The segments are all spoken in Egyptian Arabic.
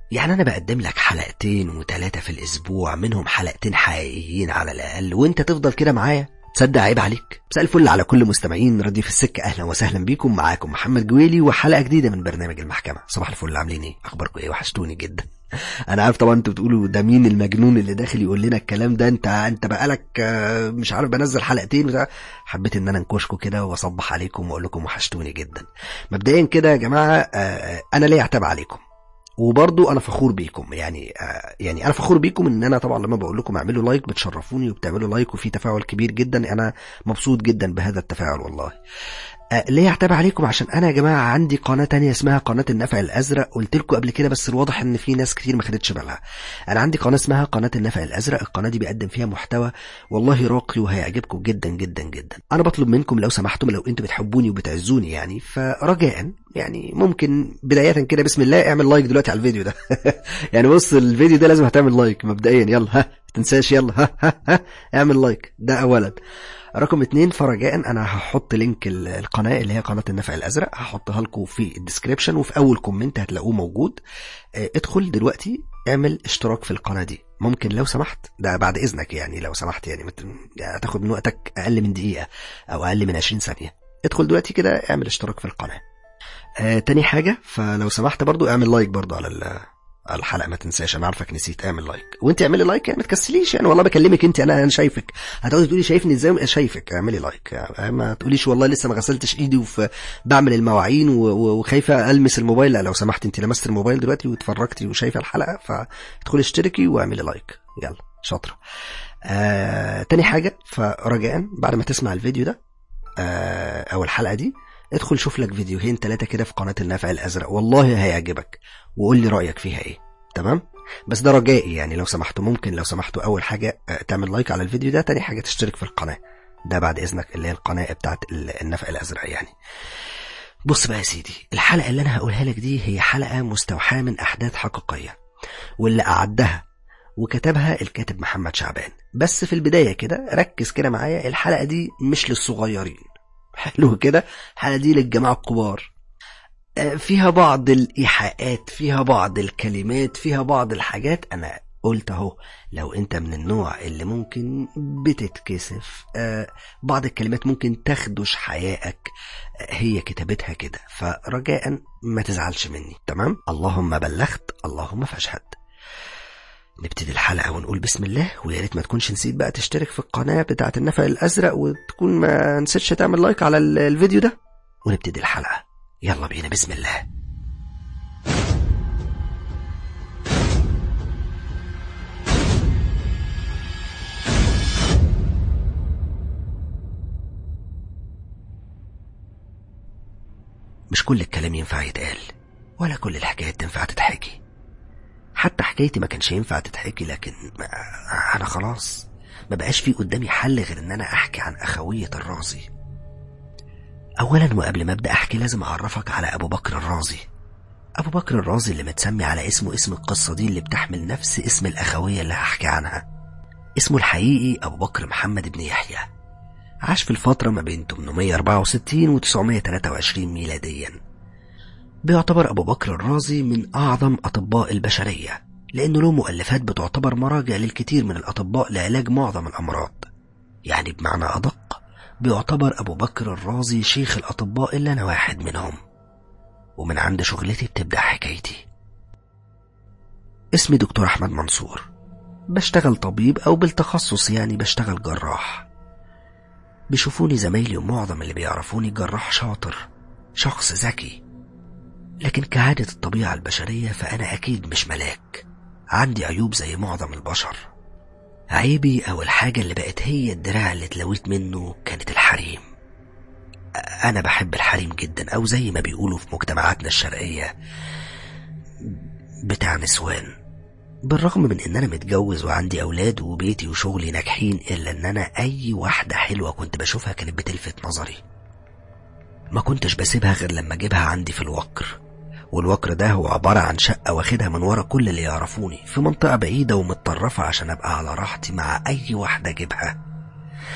يعني أنا بقدم لك حلقتين وتلاتة في الأسبوع منهم حلقتين حقيقيين على الأقل وأنت تفضل كده معايا تصدق عيب عليك مساء الفل على كل مستمعين راديو في السكة أهلا وسهلا بيكم معاكم محمد جويلي وحلقة جديدة من برنامج المحكمة صباح الفل عاملين ايه أخباركم ايه وحشتوني جدا انا عارف طبعا انتوا بتقولوا ده مين المجنون اللي داخل يقول لنا الكلام ده انت انت بقالك آه، مش عارف بنزل حلقتين بتاع حبيت ان انا انكشكم كده واصبح عليكم واقول لكم وحشتوني جدا مبدئيا كده يا جماعه آه، آه، انا ليا عتاب عليكم وبرضو انا فخور بيكم يعني آه يعني انا فخور بيكم ان انا طبعا لما بقول لكم اعملوا لايك بتشرفوني وبتعملوا لايك وفي تفاعل كبير جدا انا مبسوط جدا بهذا التفاعل والله آه ليه اعتب عليكم عشان انا يا جماعه عندي قناه تانية اسمها قناه النفع الازرق قلت لكم قبل كده بس الواضح ان في ناس كتير ما خدتش بالها انا عندي قناه اسمها قناه النفع الازرق القناه دي بيقدم فيها محتوى والله راقي وهيعجبكم جدا جدا جدا انا بطلب منكم لو سمحتم لو انتوا بتحبوني وبتعزوني يعني فرجاء يعني ممكن بدايه كده بسم الله اعمل لايك دلوقتي على الفيديو ده يعني بص الفيديو ده لازم هتعمل لايك مبدئيا يلا ها تنساش يلا ها ها ها اعمل لايك ده اولا رقم اتنين فرجاء انا هحط لينك ال- القناه اللي هي قناه النفع الازرق هحطها لكم في الديسكريبشن وفي اول كومنت هتلاقوه موجود اه، ادخل دلوقتي اعمل اشتراك في القناه دي ممكن لو سمحت ده بعد اذنك يعني لو سمحت يعني, مت... يعني هتاخد من وقتك اقل من دقيقه او اقل من 20 ثانيه ادخل دلوقتي كده اعمل اشتراك في القناه آه تاني حاجه فلو سمحت برضو اعمل لايك برضو على ال- على الحلقه ما تنساش انا عارفك نسيت اعمل لايك وانت اعملي لايك يعني ما تكسليش يعني والله بكلمك انت انا انا شايفك هتقعدي تقولي شايفني ازاي شايفك اعملي لايك يعني ما تقوليش والله لسه ما غسلتش ايدي وفي بعمل المواعين و- و- وخايفه المس الموبايل لا لو سمحت انت لمست الموبايل دلوقتي واتفرجتي وشايفه الحلقه فادخلي اشتركي واعملي لايك يلا شاطره آه تاني حاجه فرجاء بعد ما تسمع الفيديو ده آه او الحلقه دي ادخل شوف لك فيديوهين ثلاثه كده في قناه النافع الازرق والله هيعجبك وقول لي رايك فيها ايه تمام بس ده رجائي يعني لو سمحتوا ممكن لو سمحتوا اول حاجه آه، تعمل لايك على الفيديو ده تاني حاجه تشترك في القناه ده بعد اذنك اللي هي القناه بتاعت ال- النفع الازرق يعني بص بقى يا سيدي الحلقه اللي انا هقولها لك دي هي حلقه مستوحاه من احداث حقيقيه واللي اعدها وكتبها الكاتب محمد شعبان بس في البدايه كده ركز كده معايا الحلقه دي مش للصغيرين حلو كده الحلقه دي للجماعه الكبار آه، فيها بعض الإيحاءات فيها بعض الكلمات فيها بعض الحاجات أنا قلت أهو لو أنت من النوع اللي ممكن بتتكسف آه، بعض الكلمات ممكن تخدش حيائك آه، هي كتابتها كده فرجاء ما تزعلش مني تمام اللهم بلغت اللهم فاشهد نبتدي الحلقة ونقول بسم الله ويا ريت ما تكونش نسيت بقى تشترك في القناة بتاعة النفق الأزرق وتكون ما نسيتش تعمل لايك على ال- الفيديو ده ونبتدي الحلقة يلا بينا بسم الله مش كل الكلام ينفع يتقال ولا كل الحكايات تنفع تتحكي حتى حكايتي ما كانش ينفع تتحكي لكن ما انا خلاص ما بقاش في قدامي حل غير ان انا احكي عن اخوية الرازي اولا وقبل ما ابدا احكي لازم اعرفك على ابو بكر الرازي ابو بكر الرازي اللي متسمي على اسمه اسم القصة دي اللي بتحمل نفس اسم الاخوية اللي هحكي عنها اسمه الحقيقي ابو بكر محمد بن يحيى عاش في الفترة ما بين 864 و 923 ميلاديا بيعتبر أبو بكر الرازي من أعظم أطباء البشرية لأنه له مؤلفات بتعتبر مراجع للكثير من الأطباء لعلاج معظم الأمراض يعني بمعنى أدق بيعتبر أبو بكر الرازي شيخ الأطباء اللي أنا واحد منهم ومن عند شغلتي بتبدأ حكايتي اسمي دكتور أحمد منصور بشتغل طبيب أو بالتخصص يعني بشتغل جراح بيشوفوني زمايلي ومعظم اللي بيعرفوني جراح شاطر شخص ذكي لكن كعادة الطبيعة البشرية فأنا أكيد مش ملاك عندي عيوب زي معظم البشر عيبي أو الحاجة اللي بقت هي الدراع اللي اتلويت منه كانت الحريم أنا بحب الحريم جدا أو زي ما بيقولوا في مجتمعاتنا الشرقية بتاع نسوان بالرغم من ان انا متجوز وعندي اولاد وبيتي وشغلي ناجحين الا ان انا اي واحدة حلوة كنت بشوفها كانت بتلفت نظري ما كنتش بسيبها غير لما اجيبها عندي في الوكر والوكر ده هو عبارة عن شقة واخدها من ورا كل اللي يعرفوني في منطقة بعيدة ومتطرفة عشان ابقى على راحتي مع اي واحدة اجيبها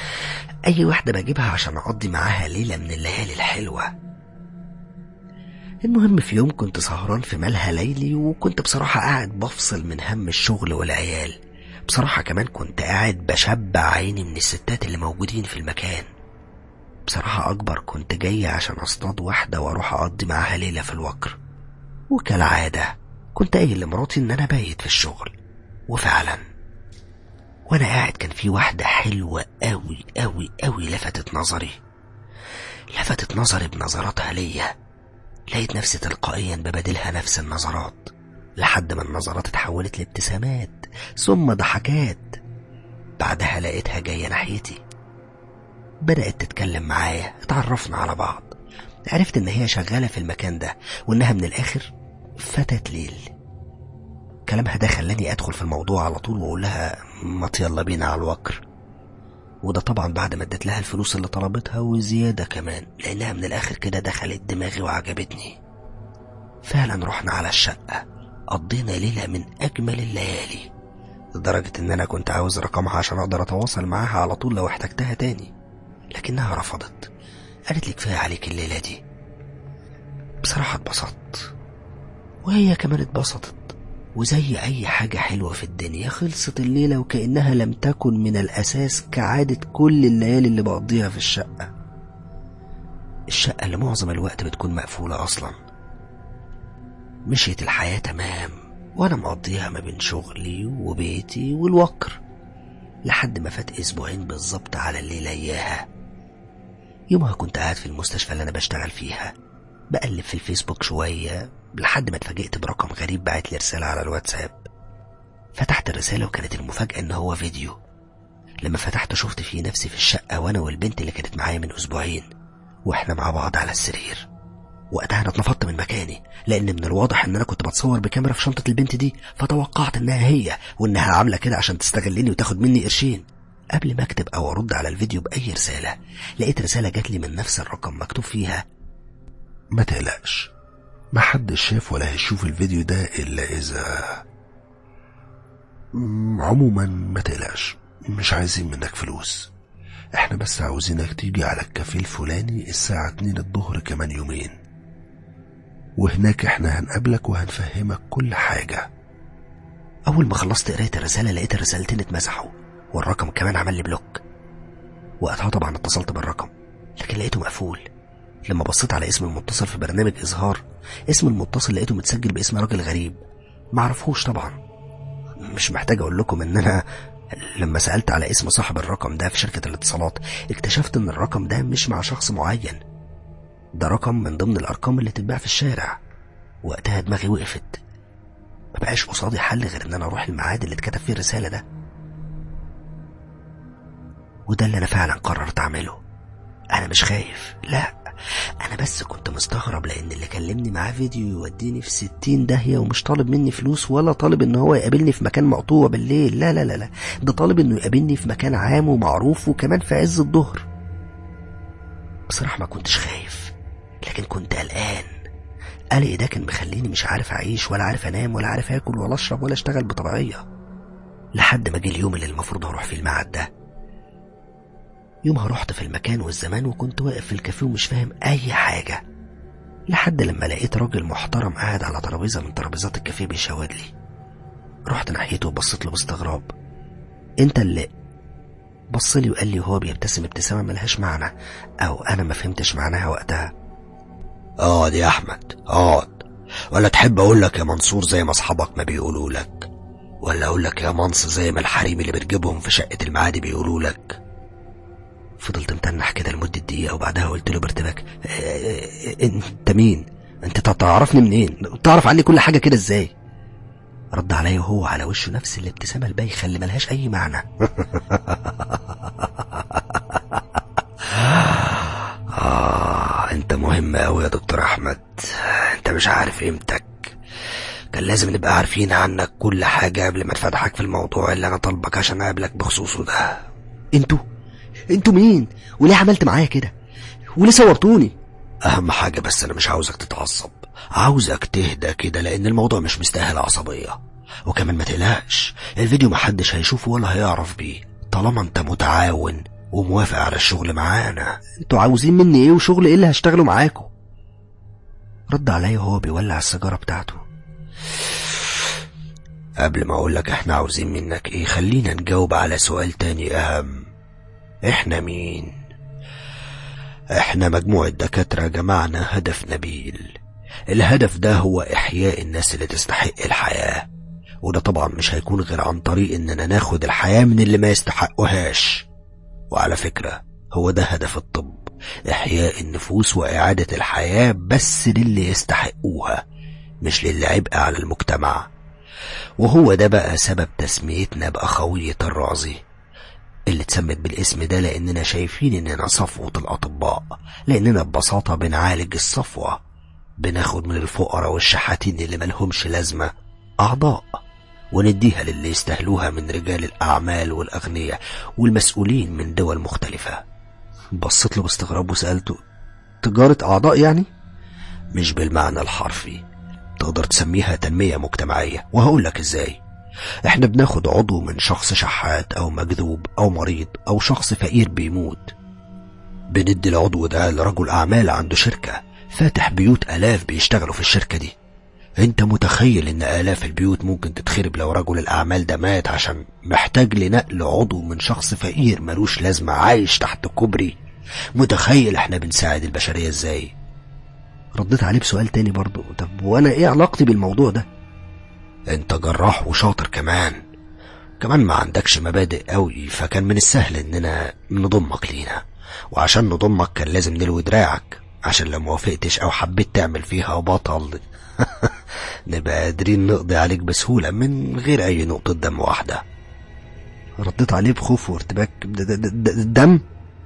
اي واحدة بجيبها عشان اقضي معاها ليلة من الليالي الحلوة المهم في يوم كنت سهران في ملهى ليلي وكنت بصراحة قاعد بفصل من هم الشغل والعيال بصراحة كمان كنت قاعد بشبع عيني من الستات اللي موجودين في المكان بصراحة أكبر كنت جاي عشان أصطاد واحدة وأروح أقضي معاها ليلة في الوكر وكالعادة كنت قايل لمراتي إن أنا بايت في الشغل وفعلا وأنا قاعد كان في واحدة حلوة أوي أوي أوي لفتت نظري لفتت نظري بنظراتها ليا لقيت نفسي تلقائيا ببادلها نفس النظرات لحد ما النظرات اتحولت لابتسامات ثم ضحكات بعدها لقيتها جاية ناحيتي بدأت تتكلم معايا اتعرفنا على بعض عرفت ان هي شغالة في المكان ده وانها من الاخر فتاة ليل كلامها ده خلاني ادخل في الموضوع على طول واقول لها ما يلا بينا على الوكر وده طبعا بعد ما اديت لها الفلوس اللي طلبتها وزيادة كمان لانها من الاخر كده دخلت دماغي وعجبتني فعلا رحنا على الشقة قضينا ليلة من اجمل الليالي لدرجة ان انا كنت عاوز رقمها عشان اقدر اتواصل معاها على طول لو احتجتها تاني لكنها رفضت قالت لي كفاية عليك الليلة دي بصراحة اتبسطت وهي كمان اتبسطت وزي أي حاجة حلوة في الدنيا خلصت الليلة وكأنها لم تكن من الأساس كعادة كل الليالي اللي بقضيها في الشقة الشقة اللي معظم الوقت بتكون مقفولة أصلا مشيت الحياة تمام وأنا مقضيها ما بين شغلي وبيتي والوكر لحد ما فات أسبوعين بالظبط على الليلة إياها يومها كنت قاعد في المستشفى اللي أنا بشتغل فيها بقلب في الفيسبوك شوية لحد ما اتفاجئت برقم غريب بعت لي رسالة على الواتساب فتحت الرسالة وكانت المفاجأة إن هو فيديو لما فتحته شفت فيه نفسي في الشقة وأنا والبنت اللي كانت معايا من أسبوعين وإحنا مع بعض على السرير وقتها أنا اتنفضت من مكاني لأن من الواضح إن أنا كنت بتصور بكاميرا في شنطة البنت دي فتوقعت إنها هي وإنها عاملة كده عشان تستغلني وتاخد مني قرشين قبل ما أكتب أو أرد على الفيديو بأي رسالة لقيت رسالة جات لي من نفس الرقم مكتوب فيها ما تقلقش محدش شاف ولا هيشوف الفيديو ده إلا إذا مم، عموما ما تقلقش مش عايزين منك فلوس احنا بس عاوزينك تيجي على الكافيه الفلاني الساعة اتنين الظهر كمان يومين وهناك احنا هنقابلك وهنفهمك كل حاجة أول ما خلصت قراية الرسالة لقيت الرسالتين اتمسحوا والرقم كمان عمل لي بلوك وقتها طبعا اتصلت بالرقم لكن لقيته مقفول لما بصيت على اسم المتصل في برنامج إظهار اسم المتصل لقيته متسجل باسم راجل غريب معرفوش طبعا مش محتاج أقول لكم إن أنا لما سألت على اسم صاحب الرقم ده في شركة الاتصالات اكتشفت إن الرقم ده مش مع شخص معين ده رقم من ضمن الأرقام اللي تتباع في الشارع وقتها دماغي وقفت ما بقاش قصادي حل غير إن أنا أروح الميعاد اللي اتكتب فيه الرسالة ده وده اللي أنا فعلا قررت أعمله أنا مش خايف لا أنا بس كنت مستغرب لأن اللي كلمني معاه فيديو يوديني في ستين داهية ومش طالب مني فلوس ولا طالب إن هو يقابلني في مكان مقطوع بالليل لا لا لا لا ده طالب إنه يقابلني في مكان عام ومعروف وكمان في عز الظهر بصراحة ما كنتش خايف لكن كنت قلقان قلقي ده كان مخليني مش عارف أعيش ولا عارف أنام ولا عارف آكل ولا أشرب ولا أشتغل بطبيعية لحد ما جه اليوم اللي المفروض أروح فيه الميعاد ده يومها رحت في المكان والزمان وكنت واقف في الكافيه ومش فاهم أي حاجة لحد لما لقيت راجل محترم قاعد على ترابيزة من ترابيزات الكافيه بيشاور لي رحت ناحيته وبصيت له باستغراب انت اللي بص لي وقال لي وهو بيبتسم ابتسامة ملهاش معنى أو أنا ما فهمتش معناها وقتها اقعد يا احمد اقعد ولا تحب اقول لك يا منصور زي ما اصحابك ما بيقولوا لك ولا اقول لك يا منص زي ما الحريم اللي بتجيبهم في شقة المعادي بيقولوا لك فضلت متنح كده لمدة دقيقة وبعدها قلت له بارتباك "إيه- إيه- انت مين انت تع- تعرفني منين تعرف عني كل حاجة كده ازاي رد عليا وهو على وشه نفس الابتسامة البايخة اللي ملهاش أي معنى آه أنت مهم أوي يا دكتور أحمد أنت مش عارف قيمتك كان لازم نبقى عارفين عنك كل حاجة قبل ما تفتحك في الموضوع اللي أنا طالبك عشان أقابلك بخصوصه ده انتوا انتوا مين وليه عملت معايا كده وليه صورتوني أهم حاجة بس أنا مش عاوزك تتعصب عاوزك تهدى كده لأن الموضوع مش مستاهل عصبية وكمان ما تقلقش الفيديو محدش هيشوفه ولا هيعرف بيه طالما أنت متعاون وموافق على الشغل معانا انتوا عاوزين مني ايه وشغل ايه اللي هشتغله معاكم رد عليا وهو بيولع السيجارة بتاعته قبل ما اقول لك احنا عاوزين منك ايه خلينا نجاوب على سؤال تاني اهم احنا مين احنا مجموعة دكاترة جمعنا هدف نبيل الهدف ده هو احياء الناس اللي تستحق الحياة وده طبعا مش هيكون غير عن طريق اننا ناخد الحياة من اللي ما يستحقوهاش وعلى فكرة هو ده هدف الطب احياء النفوس واعادة الحياة بس للي يستحقوها مش للي عبء على المجتمع وهو ده بقى سبب تسميتنا بأخوية الرازي اللي اتسمت بالاسم ده لأننا شايفين إننا صفوة الأطباء لأننا ببساطة بنعالج الصفوة بناخد من الفقراء والشحاتين اللي ملهمش لازمة أعضاء ونديها للي يستاهلوها من رجال الأعمال والأغنياء والمسؤولين من دول مختلفة بصيت له باستغراب وسألته تجارة أعضاء يعني؟ مش بالمعنى الحرفي تقدر تسميها تنمية مجتمعية وهقول لك ازاي احنا بناخد عضو من شخص شحات او مجذوب او مريض او شخص فقير بيموت بندي العضو ده لرجل اعمال عنده شركة فاتح بيوت الاف بيشتغلوا في الشركة دي انت متخيل ان الاف البيوت ممكن تتخرب لو رجل الاعمال ده مات عشان محتاج لنقل عضو من شخص فقير ملوش لازمة عايش تحت كوبري متخيل احنا بنساعد البشرية ازاي رديت عليه بسؤال تاني برضه طب وانا ايه علاقتي بالموضوع ده انت جراح وشاطر كمان كمان ما عندكش مبادئ قوي فكان من السهل اننا نضمك لينا وعشان نضمك كان لازم نلوي دراعك عشان لو موافقتش او حبيت تعمل فيها بطل نبقى قادرين نقضي عليك بسهولة من غير اي نقطة دم واحدة رديت عليه بخوف وارتباك دم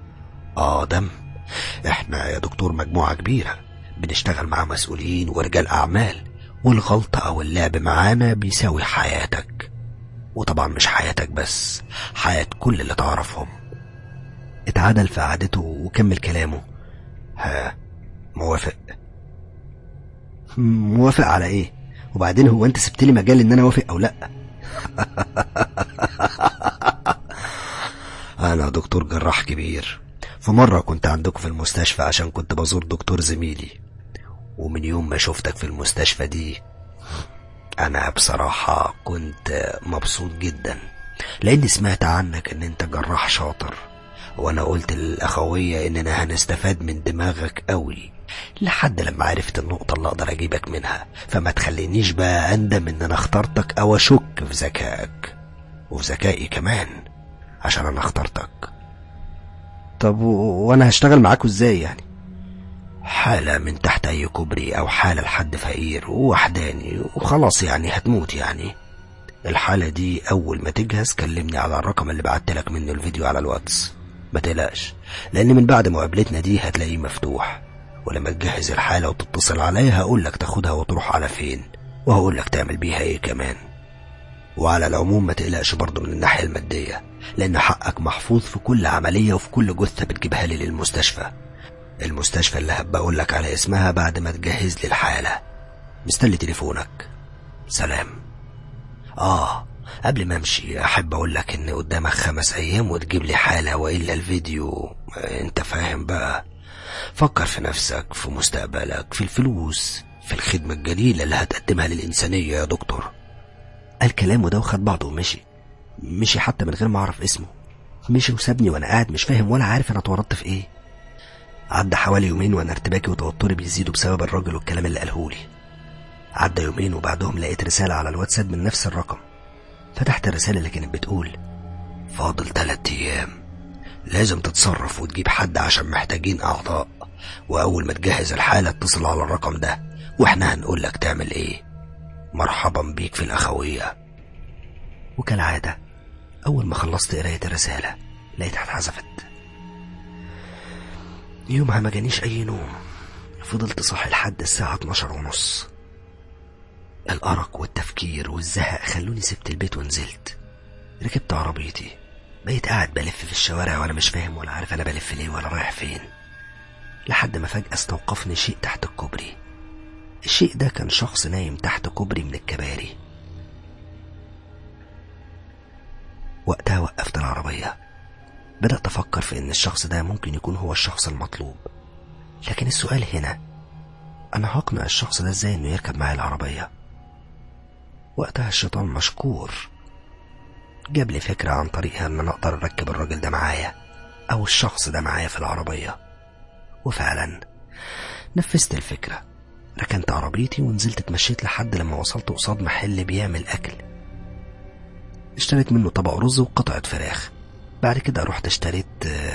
اه دم احنا يا دكتور مجموعة كبيرة بنشتغل مع مسؤولين ورجال أعمال والغلطة أو اللعب معانا بيساوي حياتك وطبعا مش حياتك بس حياة كل اللي تعرفهم اتعدل في قعدته وكمل كلامه ها موافق موافق على ايه وبعدين هو انت سبت لي مجال ان انا اوافق او لا انا دكتور جراح كبير في مرة كنت عندكم في المستشفى عشان كنت بزور دكتور زميلي ومن يوم ما شفتك في المستشفى دي أنا بصراحة كنت مبسوط جدا لأني سمعت عنك إن أنت جراح شاطر وأنا قلت للأخوية إننا هنستفاد من دماغك قوي لحد لما عرفت النقطة اللي أقدر أجيبك منها فما تخلينيش بقى أندم إن أنا اخترتك أو أشك في ذكائك وفي ذكائي كمان عشان أنا اخترتك طب وانا هشتغل معاكوا ازاي يعني حالة من تحت أي كوبري أو حالة لحد فقير ووحداني وخلاص يعني هتموت يعني الحالة دي أول ما تجهز كلمني على الرقم اللي بعت لك منه الفيديو على الواتس ما تقلقش لأن من بعد مقابلتنا دي هتلاقيه مفتوح ولما تجهز الحالة وتتصل عليا هقول لك تاخدها وتروح على فين وهقول لك تعمل بيها ايه كمان وعلى العموم ما تقلقش برضه من الناحية المادية لأن حقك محفوظ في كل عملية وفي كل جثة بتجيبها لي للمستشفى المستشفى اللي هبقى أقول لك على اسمها بعد ما تجهز لي الحالة مستني تليفونك سلام آه قبل ما امشي احب اقول لك ان قدامك خمس ايام وتجيب لي حالة والا الفيديو انت فاهم بقى فكر في نفسك في مستقبلك في الفلوس في الخدمة الجليلة اللي هتقدمها للإنسانية يا دكتور قال كلامه ده وخد بعضه ومشي مشي حتى من غير ما اعرف اسمه مشي وسابني وانا قاعد مش فاهم ولا عارف انا اتورطت في ايه عدى حوالي يومين وانا ارتباكي وتوتري بيزيدوا بسبب الراجل والكلام اللي قالهولي عدى يومين وبعدهم لقيت رسالة على الواتساب من نفس الرقم فتحت الرسالة اللي كانت بتقول فاضل تلات أيام لازم تتصرف وتجيب حد عشان محتاجين أعضاء وأول ما تجهز الحالة اتصل على الرقم ده وإحنا هنقول لك تعمل إيه مرحبا بيك في الأخوية وكالعادة أول ما خلصت قراية الرسالة لقيتها اتحذفت يومها ما جانيش أي نوم فضلت صاحي لحد الساعة 12 ونص الأرق والتفكير والزهق خلوني سبت البيت ونزلت ركبت عربيتي بقيت قاعد بلف في الشوارع وأنا مش فاهم ولا عارف أنا بلف ليه ولا رايح فين لحد ما فجأة استوقفني شيء تحت الكوبري الشيء ده كان شخص نايم تحت كوبري من الكباري وقتها وقفت العربية بدأت أفكر في إن الشخص ده ممكن يكون هو الشخص المطلوب لكن السؤال هنا أنا هقنع الشخص ده ازاي إنه يركب معايا العربية وقتها الشيطان مشكور جاب لي فكرة عن طريقها إن أنا أقدر أركب الراجل ده معايا أو الشخص ده معايا في العربية وفعلا نفذت الفكرة ركنت عربيتي ونزلت اتمشيت لحد لما وصلت قصاد محل بيعمل أكل اشتريت منه طبق رز وقطعة فراخ بعد كده رحت اشتريت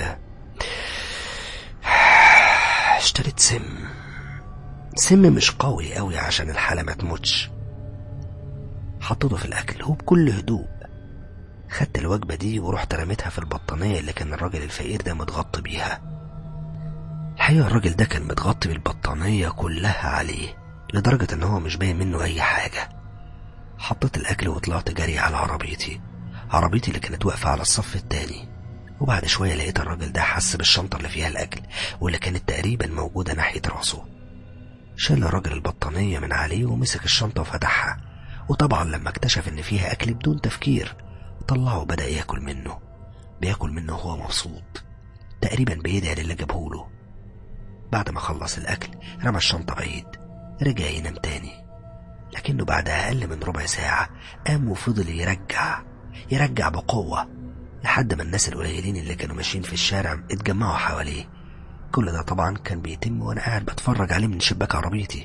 اشتريت سم سم مش قوي قوي عشان الحالة ما تموتش حطيته في الأكل وبكل هدوء خدت الوجبة دي ورحت رميتها في البطانية اللي كان الراجل الفقير ده متغطي بيها الحقيقة الراجل ده كان متغطي بالبطانية كلها عليه لدرجة ان هو مش باين منه اي حاجة حطيت الاكل وطلعت جري على عربيتي عربيتي اللي كانت واقفة على الصف التاني وبعد شوية لقيت الراجل ده حس بالشنطة اللي فيها الأكل واللي كانت تقريبا موجودة ناحية راسه شال الراجل البطانية من عليه ومسك الشنطة وفتحها وطبعا لما اكتشف ان فيها أكل بدون تفكير طلعه وبدأ ياكل منه بياكل منه وهو مبسوط تقريبا بيدعي للي جابهوله بعد ما خلص الأكل رمى الشنطة بعيد رجع ينام تاني لكنه بعد أقل من ربع ساعة قام وفضل يرجع يرجع بقوة لحد ما الناس القليلين اللي كانوا ماشيين في الشارع اتجمعوا حواليه كل ده طبعا كان بيتم وانا قاعد بتفرج عليه من شباك عربيتي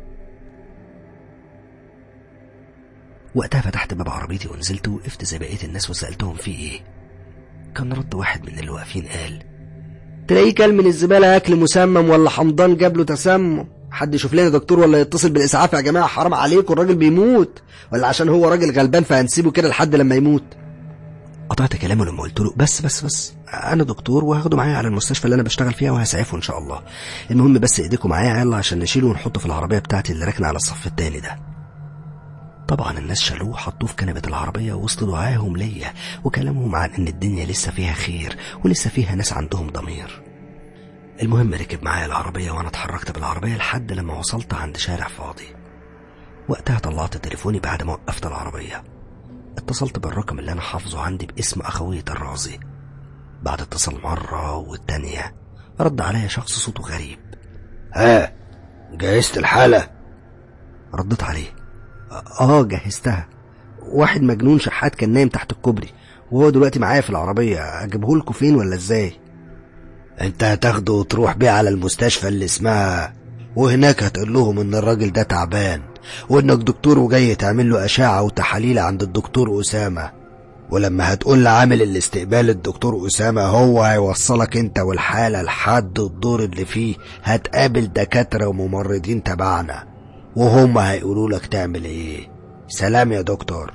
وقتها فتحت باب عربيتي ونزلت وقفت زي بقية الناس وسألتهم في ايه كان رد واحد من اللي واقفين قال تلاقيه كل من الزبالة أكل مسمم ولا حمضان جاب له تسمم حد يشوف لنا دكتور ولا يتصل بالإسعاف يا جماعة حرام عليكم الراجل بيموت ولا عشان هو راجل غلبان فهنسيبه كده لحد لما يموت قطعت كلامه لما قلت له بس بس بس انا دكتور وهاخده معايا على المستشفى اللي انا بشتغل فيها وهسعفه ان شاء الله المهم بس ايديكم معايا يلا عشان نشيله ونحطه في العربيه بتاعتي اللي راكنه على الصف التاني ده طبعا الناس شالوه وحطوه في كنبة العربية وسط دعاهم ليا وكلامهم عن ان الدنيا لسه فيها خير ولسه فيها ناس عندهم ضمير المهم ركب معايا العربية وانا اتحركت بالعربية لحد لما وصلت عند شارع فاضي وقتها طلعت تليفوني بعد ما وقفت العربية اتصلت بالرقم اللي انا حافظه عندي باسم اخوية الرازي بعد اتصال مرة والتانية رد عليا شخص صوته غريب ها جهزت الحالة رديت عليه اه جهزتها واحد مجنون شحات كان نايم تحت الكوبري وهو دلوقتي معايا في العربية اجيبه لكم فين ولا ازاي انت هتاخده وتروح بيه على المستشفى اللي اسمها وهناك هتقول لهم ان الراجل ده تعبان وانك دكتور وجاي تعمل له اشعة وتحاليل عند الدكتور اسامة ولما هتقول لعامل الاستقبال الدكتور اسامة هو هيوصلك انت والحالة لحد الدور اللي فيه هتقابل دكاترة وممرضين تبعنا وهم هيقولوا لك تعمل ايه سلام يا دكتور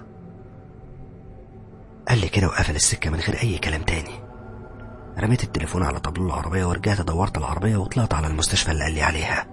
قال لي كده وقفل السكة من غير اي كلام تاني رميت التليفون على طابلوه العربية ورجعت دورت العربية وطلعت على المستشفى اللي قال لي عليها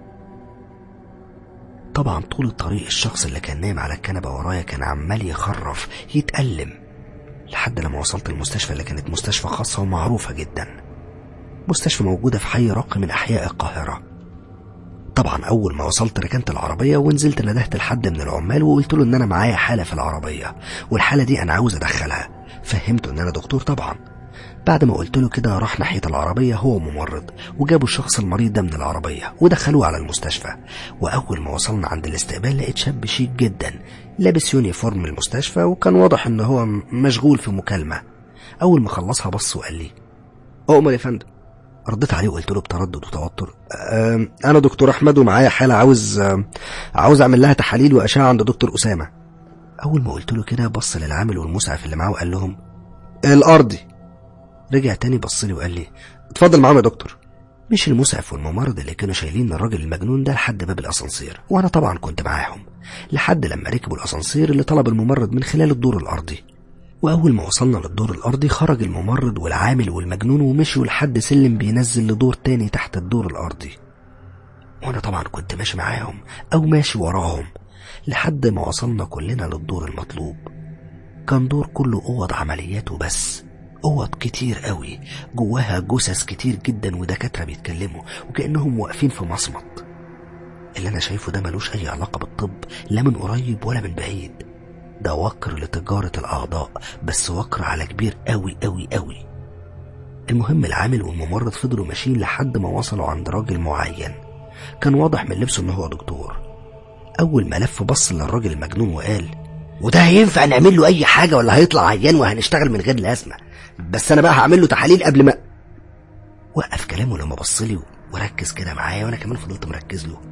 طبعا طول الطريق الشخص اللي كان نايم على الكنبة ورايا كان عمال يخرف يتألم لحد لما وصلت المستشفى اللي كانت مستشفى خاصة ومعروفة جدا مستشفى موجودة في حي راقي من أحياء القاهرة طبعا أول ما وصلت ركنت العربية ونزلت ندهت لحد من العمال وقلت له إن أنا معايا حالة في العربية والحالة دي أنا عاوز أدخلها فهمته إن أنا دكتور طبعا بعد ما قلت له كده راح ناحية العربية هو ممرض وجابوا الشخص المريض ده من العربية ودخلوه على المستشفى وأول ما وصلنا عند الاستقبال لقيت شاب شيك جدا لابس يونيفورم المستشفى وكان واضح إن هو مشغول في مكالمة أول ما خلصها بص وقال لي أؤمر يا فندم رديت عليه وقلت له بتردد وتوتر أه أنا دكتور أحمد ومعايا حالة عاوز أه عاوز أعمل لها تحاليل وأشعة عند دكتور أسامة أول ما قلت له كده بص للعامل والمسعف اللي معاه وقال لهم الأرضي رجع تاني بص لي وقال لي اتفضل معاهم يا دكتور مش المسعف والممرض اللي كانوا شايلين الراجل المجنون ده لحد باب الاسانسير وانا طبعا كنت معاهم لحد لما ركبوا الاسانسير اللي طلب الممرض من خلال الدور الارضي واول ما وصلنا للدور الارضي خرج الممرض والعامل والمجنون ومشوا لحد سلم بينزل لدور تاني تحت الدور الارضي وانا طبعا كنت ماشي معاهم او ماشي وراهم لحد ما وصلنا كلنا للدور المطلوب كان دور كله اوض عمليات وبس اوض كتير قوي جواها جثث كتير جدا ودكاتره بيتكلموا وكانهم واقفين في مصمت اللي انا شايفه ده ملوش اي علاقه بالطب لا من قريب ولا من بعيد ده وكر لتجاره الاعضاء بس وكر على كبير قوي قوي قوي المهم العامل والممرض فضلوا ماشيين لحد ما وصلوا عند راجل معين كان واضح من لبسه إن هو دكتور أول ما لف بص للراجل المجنون وقال وده هينفع نعمل له أي حاجة ولا هيطلع عيان وهنشتغل من غير لازمة بس أنا بقى هعمل له تحاليل قبل ما وقف كلامه لما بص لي وركز كده معايا وأنا كمان فضلت مركز له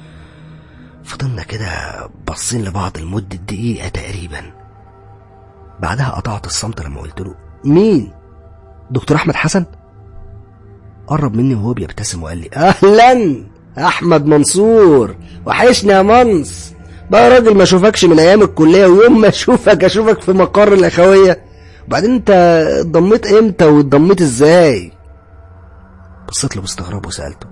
فضلنا كده باصين لبعض لمدة دقيقة تقريبا بعدها قطعت الصمت لما قلت له مين؟ دكتور أحمد حسن؟ قرب مني وهو بيبتسم وقال لي أهلا أحمد منصور وحشني يا منص بقى راجل ما اشوفكش من ايام الكليه ويوم ما اشوفك اشوفك في مقر الاخويه وبعدين انت اتضميت امتى واتضميت ازاي بصيت له باستغراب وسالته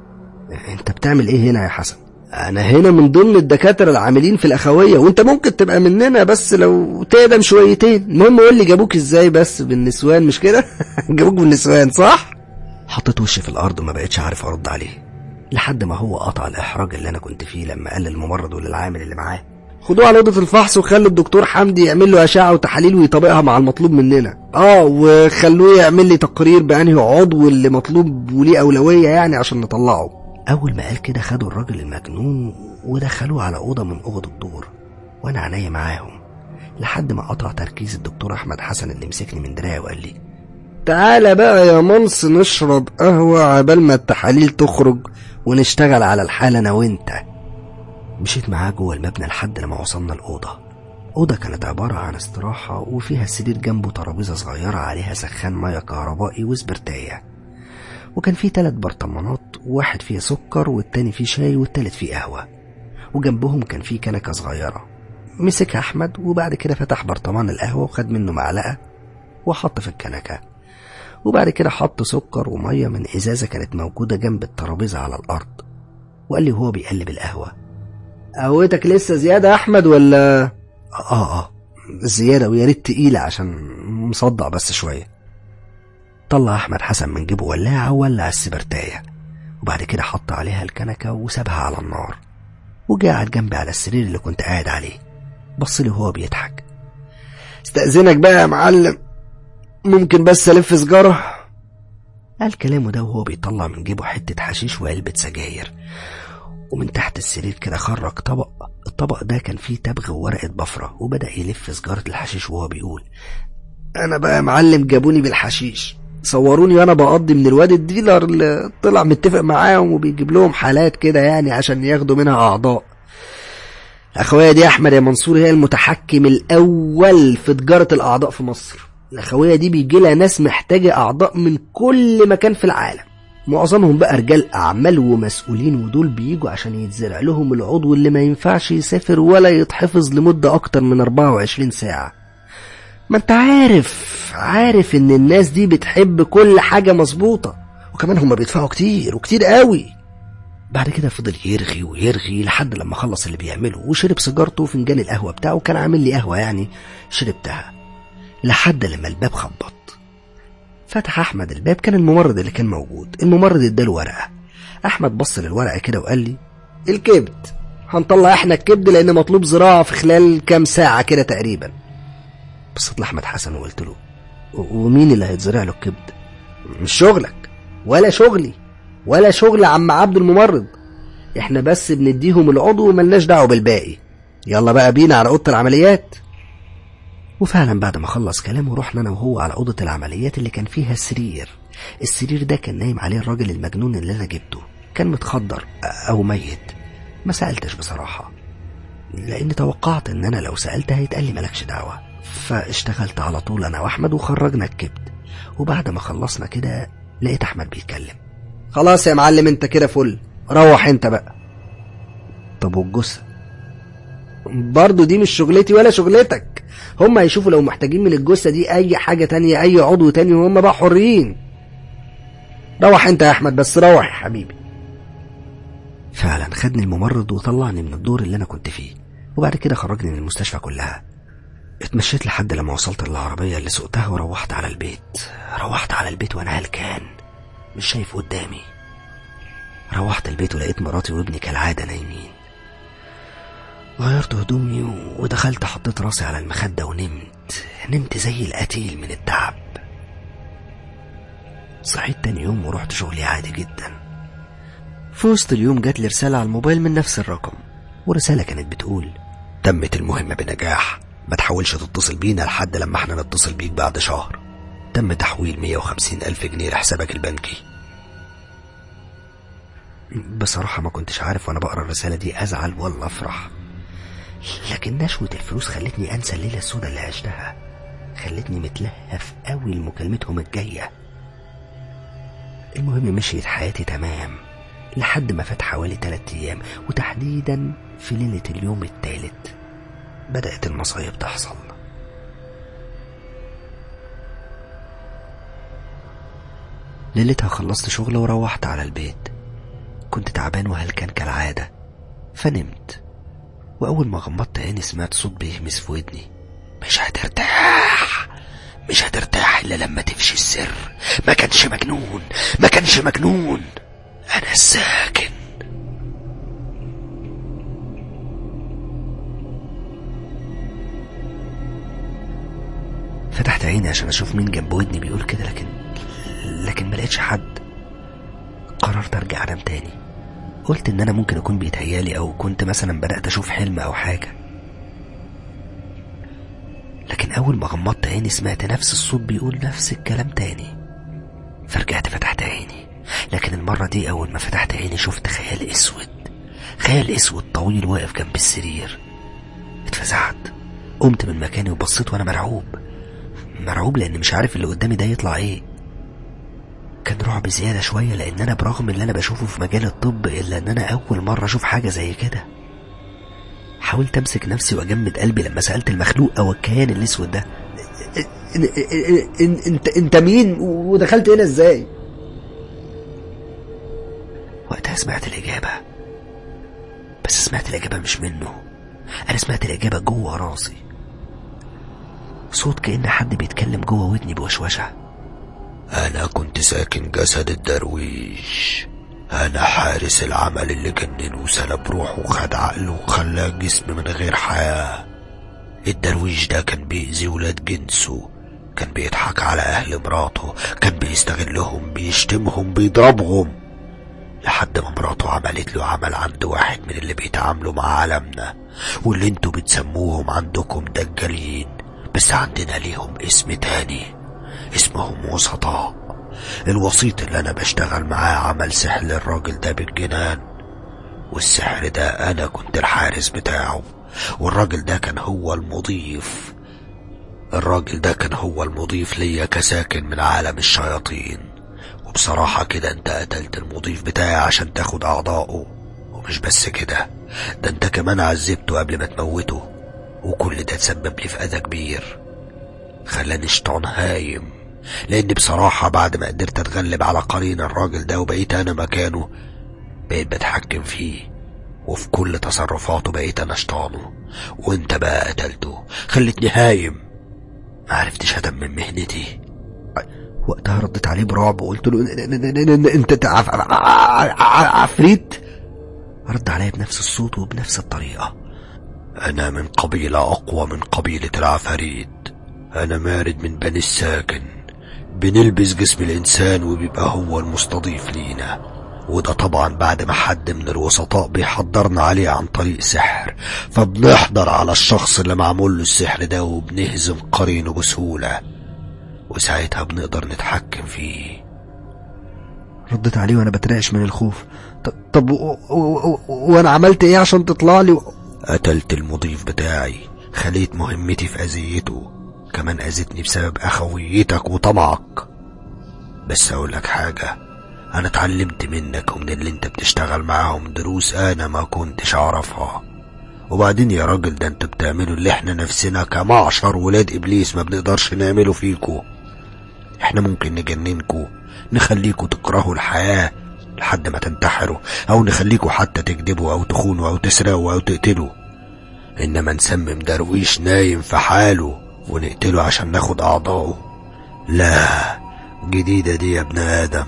انت بتعمل ايه هنا يا حسن انا هنا من ضمن الدكاتره العاملين في الاخويه وانت ممكن تبقى مننا بس لو تقدم شويتين المهم قول لي جابوك ازاي بس بالنسوان مش كده جابوك بالنسوان صح حطيت وشي في الارض وما بقتش عارف ارد عليه لحد ما هو قطع الإحراج اللي أنا كنت فيه لما قال للممرض وللعامل اللي معاه خدوه على أوضة الفحص وخلوا الدكتور حمدي يعمل له أشعة وتحاليل ويطبقها مع المطلوب مننا اه وخلوه يعمل لي تقرير بأنهي عضو اللي مطلوب وليه أولوية يعني عشان نطلعه أول ما قال كده خدوا الراجل المجنون ودخلوه على أوضة من أوض الدور وأنا عينيا معاهم لحد ما قطع تركيز الدكتور أحمد حسن اللي مسكني من دراعي وقال لي تعالى بقى يا منص نشرب قهوة عبال ما التحاليل تخرج ونشتغل على الحالة أنا وأنت مشيت معاه جوه المبنى لحد لما وصلنا الأوضة أوضة كانت عبارة عن استراحة وفيها سرير جنبه ترابيزة صغيرة عليها سخان مية كهربائي وسبرتاية وكان فيه تلات برطمانات واحد فيه سكر والتاني فيه شاي والتالت فيه قهوة وجنبهم كان فيه كنكة صغيرة مسكها أحمد وبعد كده فتح برطمان القهوة وخد منه معلقة وحط في الكنكة وبعد كده حط سكر ومية من إزازة كانت موجودة جنب الترابيزة على الأرض وقال لي وهو بيقلب القهوة قهوتك لسه زيادة يا أحمد ولا آه آه زيادة ويا ريت تقيلة عشان مصدع بس شوية طلع أحمد حسن من جيبه ولاعة وولع السبرتاية وبعد كده حط عليها الكنكة وسابها على النار وجا قعد جنبي على السرير اللي كنت قاعد عليه بص لي وهو بيضحك استأذنك بقى يا معلم ممكن بس ألف سجارة قال كلامه ده وهو بيطلع من جيبه حتة حشيش وعلبة سجاير ومن تحت السرير كده خرج طبق الطبق ده كان فيه تبغ وورقة بفرة وبدأ يلف سجارة الحشيش وهو بيقول أنا بقى يا معلم جابوني بالحشيش صوروني وانا بقضي من الواد الديلر اللي طلع متفق معاهم وبيجيب لهم حالات كده يعني عشان ياخدوا منها اعضاء الاخويه دي احمد يا منصور هي المتحكم الاول في تجاره الاعضاء في مصر الاخويه دي بيجي لها ناس محتاجه اعضاء من كل مكان في العالم معظمهم بقى رجال اعمال ومسؤولين ودول بيجوا عشان يتزرع لهم العضو اللي ما ينفعش يسافر ولا يتحفظ لمده اكتر من 24 ساعه ما انت عارف عارف ان الناس دي بتحب كل حاجه مظبوطه وكمان هما بيدفعوا كتير وكتير قوي بعد كده فضل يرغي ويرغي لحد لما خلص اللي بيعمله وشرب سيجارته وفنجان القهوه بتاعه كان عامل لي قهوه يعني شربتها لحد لما الباب خبط فتح احمد الباب كان الممرض اللي كان موجود الممرض اداله ورقه احمد بص للورقه كده وقال لي الكبد هنطلع احنا الكبد لان مطلوب زراعه في خلال كام ساعه كده تقريبا بصيت لاحمد حسن وقلت له ومين اللي هيتزرع له الكبد مش شغلك ولا شغلي ولا شغل عم عبد الممرض احنا بس بنديهم العضو وملناش دعوه بالباقي يلا بقى بينا على اوضه العمليات وفعلا بعد ما خلص كلامه رحنا انا وهو على اوضه العمليات اللي كان فيها سرير السرير ده كان نايم عليه الراجل المجنون اللي انا جبته كان متخدر او ميت ما سالتش بصراحه لان توقعت ان انا لو سالت هيتقال لي مالكش دعوه فاشتغلت على طول انا واحمد وخرجنا الكبد وبعد ما خلصنا كده لقيت احمد بيتكلم خلاص يا معلم انت كده فل روح انت بقى طب والجثه برضه دي مش شغلتي ولا شغلتك هم هيشوفوا لو محتاجين من الجثه دي اي حاجه تانية اي عضو تاني وهم بقى حرين روح انت يا احمد بس روح يا حبيبي فعلا خدني الممرض وطلعني من الدور اللي انا كنت فيه وبعد كده خرجني من المستشفى كلها اتمشيت لحد لما وصلت للعربية اللي سوقتها وروحت على البيت روحت على البيت وانا هلكان مش شايف قدامي روحت البيت ولقيت مراتي وابني كالعادة نايمين غيرت هدومي ودخلت حطيت راسي على المخدة ونمت نمت زي القتيل من التعب صحيت تاني يوم ورحت شغلي عادي جدا في وسط اليوم جات لي رسالة على الموبايل من نفس الرقم ورسالة كانت بتقول تمت المهمة بنجاح ما تحاولش تتصل بينا لحد لما احنا نتصل بيك بعد شهر تم تحويل 150 ألف جنيه لحسابك البنكي بصراحة ما كنتش عارف وانا بقرا الرسالة دي ازعل ولا افرح لكن نشوة الفلوس خلتني انسى الليلة السوداء اللي عشتها خلتني متلهف قوي لمكالمتهم الجاية المهم مشيت حياتي تمام لحد ما فات حوالي تلات ايام وتحديدا في ليلة اليوم التالت بدأت المصايب تحصل ليلتها خلصت شغل وروحت على البيت كنت تعبان وهلكان كالعادة فنمت وأول ما غمضت عيني سمعت صوت بيهمس في ودني مش هترتاح مش هترتاح إلا لما تفشي السر ما كانش مجنون ما كانش مجنون أنا الساكن فتحت عيني عشان أشوف مين جنب ودني بيقول كده لكن لكن ملقتش حد قررت أرجع أنام تاني قلت إن أنا ممكن أكون بيتهيالي أو كنت مثلا بدأت أشوف حلم أو حاجة لكن أول ما غمضت عيني سمعت نفس الصوت بيقول نفس الكلام تاني فرجعت فتحت عيني لكن المرة دي أول ما فتحت عيني شفت خيال أسود خيال أسود طويل واقف جنب السرير اتفزعت قمت من مكاني وبصيت وأنا مرعوب مرعوب لأن مش عارف اللي قدامي ده يطلع إيه كان رعب زيادة شوية لأن أنا برغم اللي أنا بشوفه في مجال الطب إلا إن أنا أول مرة أشوف حاجة زي كده حاولت أمسك نفسي وأجمد قلبي لما سألت المخلوق أو الكيان الأسود ده انت انت مين ودخلت هنا ازاي وقتها سمعت الإجابة بس سمعت الإجابة مش منه أنا سمعت الإجابة جوه راسي صوت كأن حد بيتكلم جوه ودني بوشوشة أنا كنت ساكن جسد الدرويش أنا حارس العمل اللي جننه وسلب روحه وخد عقله وخلاه جسم من غير حياة الدرويش ده كان بيأذي ولاد جنسه كان بيضحك على أهل مراته كان بيستغلهم بيشتمهم بيضربهم لحد ما مراته عملت له عمل عند واحد من اللي بيتعاملوا مع عالمنا واللي انتوا بتسموهم عندكم دجالين بس عندنا ليهم اسم تاني اسمهم وسطاء الوسيط اللي انا بشتغل معاه عمل سحر للراجل ده بالجنان والسحر ده انا كنت الحارس بتاعه والراجل ده كان هو المضيف الراجل ده كان هو المضيف ليا كساكن من عالم الشياطين وبصراحة كده انت قتلت المضيف بتاعي عشان تاخد اعضائه ومش بس كده ده انت كمان عذبته قبل ما تموته وكل ده تسبب لي في اذى كبير خلاني شيطان هايم لان بصراحة بعد ما قدرت اتغلب على قرين الراجل ده وبقيت انا مكانه بقيت بتحكم فيه وفي كل تصرفاته بقيت انا شيطانه وانت بقى قتلته خلتني هايم معرفتش اتمم مهنتي وقتها رديت عليه برعب وقلت له انت عفريت رد عليا بنفس الصوت وبنفس الطريقة أنا من قبيلة أقوى من قبيلة العفاريت أنا مارد من بني الساكن بنلبس جسم الإنسان وبيبقى هو المستضيف لينا وده طبعا بعد ما حد من الوسطاء بيحضرنا عليه عن طريق سحر فبنحضر على الشخص اللي معمول له السحر ده وبنهزم قرينه بسهولة وساعتها بنقدر نتحكم فيه رديت عليه وانا بترعش من الخوف طب وانا عملت ايه عشان تطلع لي قتلت المضيف بتاعي خليت مهمتي في اذيته كمان اذتني بسبب اخويتك وطمعك بس اقول لك حاجة انا اتعلمت منك ومن اللي انت بتشتغل معاهم دروس انا ما كنتش اعرفها وبعدين يا راجل ده انت بتعملوا اللي احنا نفسنا كمعشر ولاد ابليس ما بنقدرش نعمله فيكو احنا ممكن نجننكو نخليكوا تكرهوا الحياة لحد ما تنتحروا او نخليكوا حتى تكذبوا او تخونوا او تسرقوا او تقتلوا انما نسمم درويش نايم في حاله ونقتله عشان ناخد اعضائه لا جديدة دي يا ابن ادم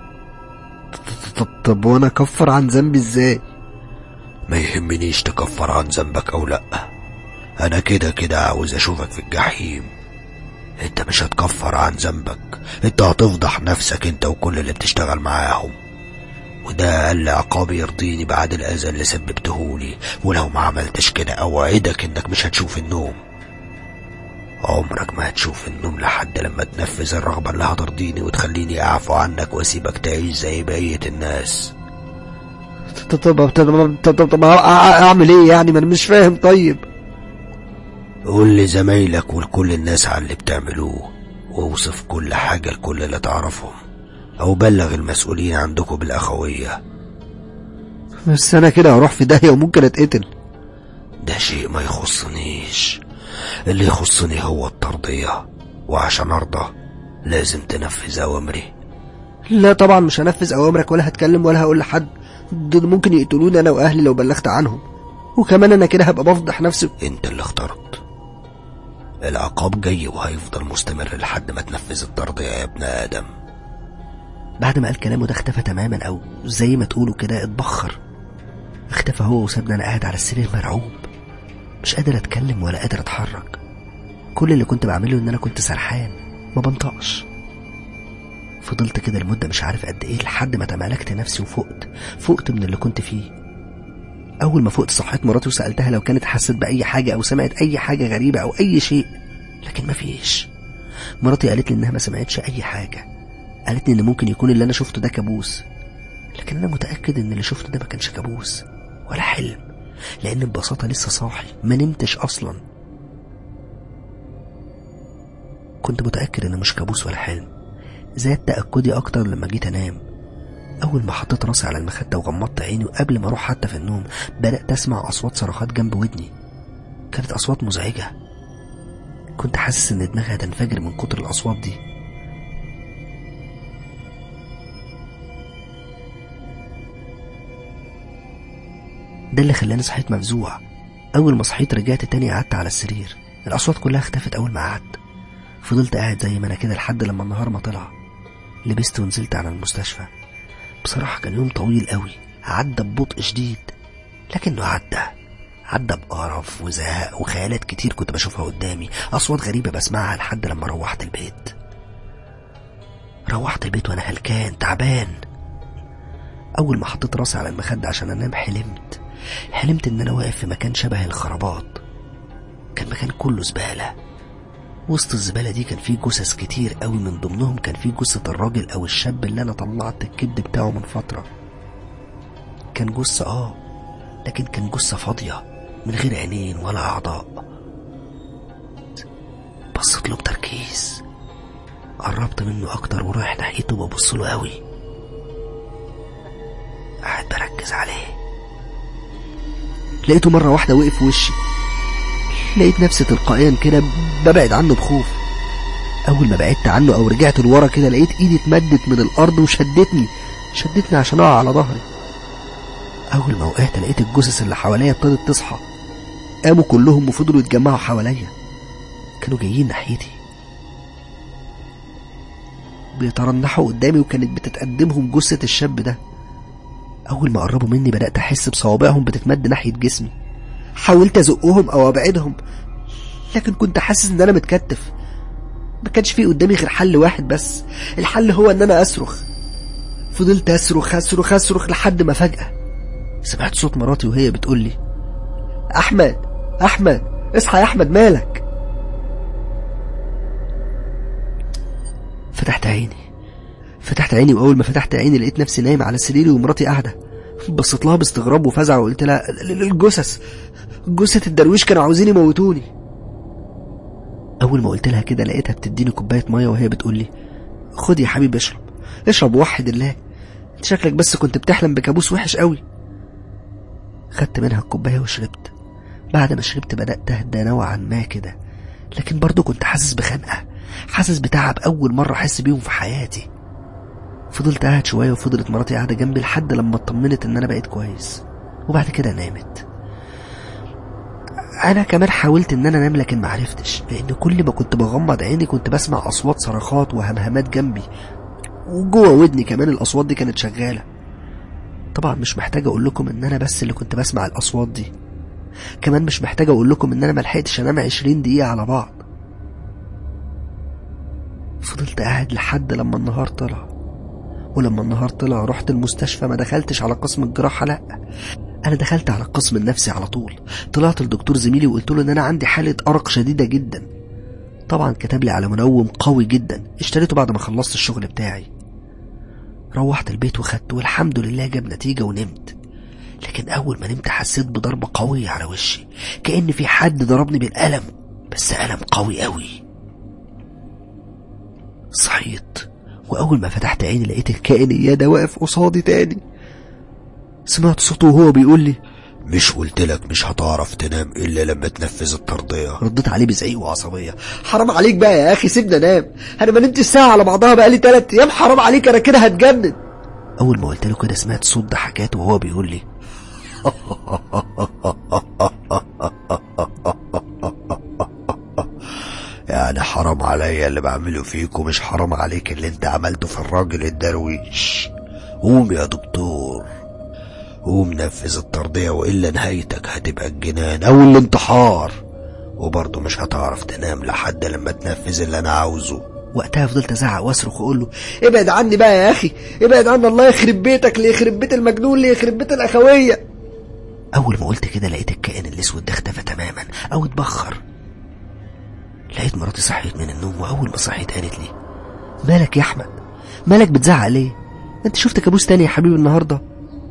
طب وانا اكفر عن ذنبي ازاي ما يهمنيش تكفر عن ذنبك او لا انا كده كده عاوز اشوفك في الجحيم انت مش هتكفر عن ذنبك انت هتفضح نفسك انت وكل اللي بتشتغل معاهم وده أقل عقاب يرضيني بعد الأذى اللي سببتهولي ولو ما عملتش كده أوعدك إنك مش هتشوف النوم عمرك ما هتشوف النوم لحد لما تنفذ الرغبة اللي هترضيني وتخليني أعفو عنك وأسيبك تعيش زي بقية الناس طب طب طب طب طب اعمل ايه يعني ما انا مش فاهم طيب قول لزمايلك ولكل الناس على اللي بتعملوه واوصف كل حاجة لكل اللي تعرفهم أو بلغ المسؤولين عندكم بالأخوية بس انا كده هروح في داهيه وممكن اتقتل ده شيء ما يخصنيش اللي يخصني هو الترضية وعشان أرضى لازم تنفذ أوامري لا طبعا مش هنفذ اوامرك ولا هتكلم ولا هقول لحد دول ممكن يقتلوني انا واهلي لو بلغت عنهم وكمان انا كده هبقى بفضح نفسي انت اللي اخترت العقاب جاي وهيفضل مستمر لحد ما تنفذ الترضية يا ابن آدم بعد ما قال كلامه ده اختفى تماما او زي ما تقولوا كده اتبخر اختفى هو وسابني انا قاعد على السرير مرعوب مش قادر اتكلم ولا قادر اتحرك كل اللي كنت بعمله ان انا كنت سرحان ما بنطقش فضلت كده لمدة مش عارف قد ايه لحد ما تمالكت نفسي وفقت فقت من اللي كنت فيه اول ما فقت صحيت مراتي وسالتها لو كانت حست باي حاجه او سمعت اي حاجه غريبه او اي شيء لكن ما فيش مراتي قالت لي انها ما سمعتش اي حاجه قالت لي ان ممكن يكون اللي انا شفته ده كابوس لكن انا متاكد ان اللي شفته ده ما كانش كابوس ولا حلم لان ببساطه لسه صاحي ما نمتش اصلا كنت متاكد انه مش كابوس ولا حلم زاد تاكدي اكتر لما جيت انام اول ما حطيت راسي على المخده وغمضت عيني وقبل ما اروح حتى في النوم بدات اسمع اصوات صرخات جنب ودني كانت اصوات مزعجه كنت حاسس ان دماغي هتنفجر من كتر الاصوات دي ده اللي خلاني صحيت مفزوع اول ما صحيت رجعت تاني قعدت على السرير الاصوات كلها اختفت اول ما قعدت فضلت قاعد زي ما انا كده لحد لما النهار ما طلع لبست ونزلت على المستشفى بصراحة كان يوم طويل قوي عدى ببطء شديد لكنه عدى عدى بقرف وزهق وخيالات كتير كنت بشوفها قدامي أصوات غريبة بسمعها لحد لما روحت البيت روحت البيت وأنا هلكان تعبان أول ما حطيت راسي على المخدة عشان أنام حلمت حلمت إن أنا واقف في مكان شبه الخرابات كان مكان كله زبالة وسط الزبالة دي كان فيه جثث كتير قوي من ضمنهم كان فيه جثة الراجل أو الشاب اللي أنا طلعت الكبد بتاعه من فترة كان جثة آه لكن كان جثة فاضية من غير عينين ولا أعضاء بصيت له بتركيز قربت منه أكتر ورايح ناحيته ببص له قوي قاعد بركز عليه لقيته مرة واحدة وقف في وشي لقيت نفسي تلقائيا كده ببعد عنه بخوف اول ما بعدت عنه او رجعت لورا كده لقيت ايدي اتمدت من الارض وشدتني شدتني عشان اقع على ظهري اول ما وقعت لقيت الجثث اللي حواليا ابتدت تصحى قاموا كلهم وفضلوا يتجمعوا حواليا كانوا جايين ناحيتي بيترنحوا قدامي وكانت بتتقدمهم جثة الشاب ده أول ما قربوا مني بدأت أحس بصوابعهم بتتمد ناحية جسمي حاولت ازقهم او ابعدهم لكن كنت حاسس ان انا متكتف ما كانش في قدامي غير حل واحد بس الحل هو ان انا اصرخ فضلت اصرخ اصرخ اصرخ لحد ما فجأة سمعت صوت مراتي وهي بتقول لي احمد احمد اصحى يا احمد مالك فتحت عيني فتحت عيني واول ما فتحت عيني لقيت نفسي نايم على سريري ومراتي قاعده بصيت لها باستغراب وفزع وقلت لها الجثث جثة الدرويش كانوا عاوزين يموتوني أول ما قلت لها كده لقيتها بتديني كوباية مية وهي بتقول لي خد يا حبيبي اشرب اشرب وحد الله انت شكلك بس كنت بتحلم بكابوس وحش قوي خدت منها الكوباية وشربت بعد ما شربت بدأت أهدى نوعا ما كده لكن برضه كنت حاسس بخنقة حاسس بتعب أول مرة أحس بيهم في حياتي فضلت قاعد شوية وفضلت مراتي قاعدة جنبي لحد لما اطمنت إن أنا بقيت كويس وبعد كده نامت انا كمان حاولت ان انا انام لكن معرفتش لان كل ما كنت بغمض عيني كنت بسمع اصوات صرخات وهمهمات جنبي وجوه ودني كمان الاصوات دي كانت شغاله طبعا مش محتاج اقول لكم ان انا بس اللي كنت بسمع الاصوات دي كمان مش محتاج اقول لكم ان انا ملحقتش انام عشرين دقيقه على بعض فضلت قاعد لحد لما النهار طلع ولما النهار طلع رحت المستشفى ما دخلتش على قسم الجراحة لا انا دخلت على القسم النفسي على طول طلعت لدكتور زميلي وقلت له ان انا عندي حالة ارق شديدة جدا طبعا كتب لي على منوم قوي جدا اشتريته بعد ما خلصت الشغل بتاعي روحت البيت وخدته والحمد لله جاب نتيجة ونمت لكن أول ما نمت حسيت بضربة قوية على وشي كأن في حد ضربني بالقلم بس قلم قوي قوي صحيت وأول ما فتحت عيني لقيت الكائن إياده واقف قصادي تاني سمعت صوته وهو بيقول لي مش قلت لك مش هتعرف تنام الا لما تنفذ الترضية رديت عليه بزعيق وعصبية حرام عليك بقى يا أخي سيبني أنام أنا ما نمتش ساعة على بعضها بقالي تلات أيام حرام عليك أنا كده هتجنن أول ما قلت له كده سمعت صوت ضحكات وهو بيقول لي يعني حرام عليا اللي بعمله فيك ومش حرام عليك اللي انت عملته في الراجل الدرويش قوم يا دكتور قوم نفذ الترضية وإلا نهايتك هتبقى الجنان أو الانتحار وبرضه مش هتعرف تنام لحد لما تنفذ اللي أنا عاوزه وقتها فضلت ازعق واصرخ واقول له ابعد عني بقى يا اخي ابعد عني الله يخرب بيتك اللي يخرب بيت المجنون اللي يخرب بيت الاخويه اول ما قلت كده لقيت الكائن الاسود ده اختفى تماما او اتبخر لقيت مراتي صحيت من النوم واول ما صحيت قالت لي مالك يا احمد مالك بتزعق ليه انت شفت كابوس تاني يا حبيبي النهارده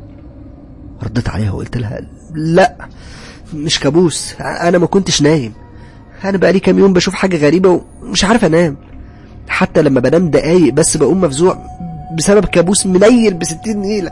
رديت عليها وقلت لها لا مش كابوس انا ما كنتش نايم انا بقالي كام يوم بشوف حاجه غريبه ومش عارف انام حتى لما بنام دقايق بس بقوم مفزوع بسبب كابوس منيل بستين نيلة